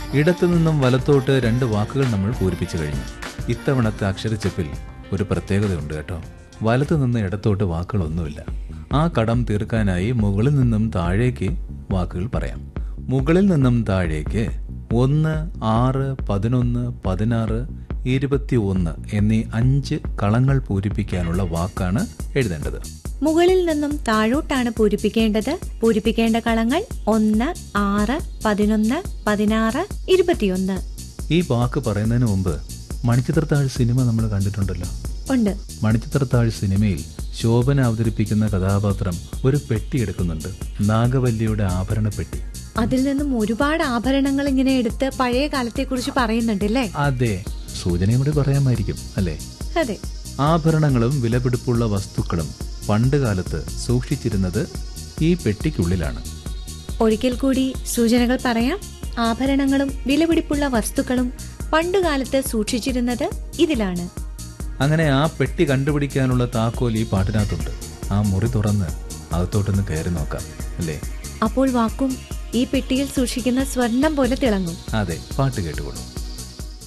ഇടത്തു നിന്നും വലത്തോട്ട് രണ്ട് വാക്കുകൾ നമ്മൾ പൂരിപ്പിച്ചു കഴിഞ്ഞു ഇത്തവണത്തെ അക്ഷരച്ചെപ്പിൽ ഒരു പ്രത്യേകതയുണ്ട് കേട്ടോ വലത്തു നിന്ന് ഇടത്തോട്ട് വാക്കുകളൊന്നുമില്ല ആ കടം തീർക്കാനായി മുകളിൽ നിന്നും താഴേക്ക് വാക്കുകൾ പറയാം മുകളിൽ നിന്നും താഴേക്ക് ഒന്ന് ആറ് പതിനൊന്ന് പതിനാറ് ഇരുപത്തി ഒന്ന് എന്നീ അഞ്ച് കളങ്ങൾ പൂരിപ്പിക്കാനുള്ള വാക്കാണ് എഴുതേണ്ടത് മുകളിൽ നിന്നും താഴോട്ടാണ് പൂരിപ്പിക്കേണ്ടത് പൂരിപ്പിക്കേണ്ട കളങ്ങൾ ഒന്ന് ആറ് പതിനൊന്ന് പതിനാറ് ഇരുപത്തിയൊന്ന് ഈ വാക്ക് പറയുന്നതിന് മുമ്പ് മണിച്ചിത്രത്താഴ് സിനിമ നമ്മൾ കണ്ടിട്ടുണ്ടല്ലോ ഉണ്ട് മണിച്ചിത്രത്താഴ് സിനിമയിൽ ശോഭന അവതരിപ്പിക്കുന്ന കഥാപാത്രം ഒരു പെട്ടി എടുക്കുന്നുണ്ട് നാഗവല്ലിയുടെ ആഭരണ പെട്ടി അതിൽ നിന്നും ഒരുപാട് ആഭരണങ്ങൾ ഇങ്ങനെ എടുത്ത് പഴയ കാലത്തെക്കുറിച്ച് പറയുന്നുണ്ട് അല്ലേ അതെ സൂചനയും കൂടി പറയാമായിരിക്കും അല്ലേ അതെ ആഭരണങ്ങളും വിലപിടിപ്പുള്ള വസ്തുക്കളും പണ്ട് കാലത്ത് സൂക്ഷിച്ചിരുന്നത് ഈ പെട്ടിക്കുള്ളിലാണ് ഒരിക്കൽ കൂടി സൂചനകൾ പറയാം ആഭരണങ്ങളും വിലപിടിപ്പുള്ള വസ്തുക്കളും പണ്ടുകാലത്ത് സൂക്ഷിച്ചിരുന്നത് ഇതിലാണ് അങ്ങനെ ആ പെട്ടി കണ്ടുപിടിക്കാനുള്ള താക്കോൽ ഈ പാട്ടിനകത്തുണ്ട് ആ മുറി തുറന്ന് അകത്തോട്ടൊന്ന് കയറി നോക്കാം അല്ലേ അപ്പോൾ വാക്കും ഈ പെട്ടിയിൽ സൂക്ഷിക്കുന്ന സ്വർണം പോലെ തിളങ്ങും അതെ പാട്ട് കേട്ടുകൊള്ളൂ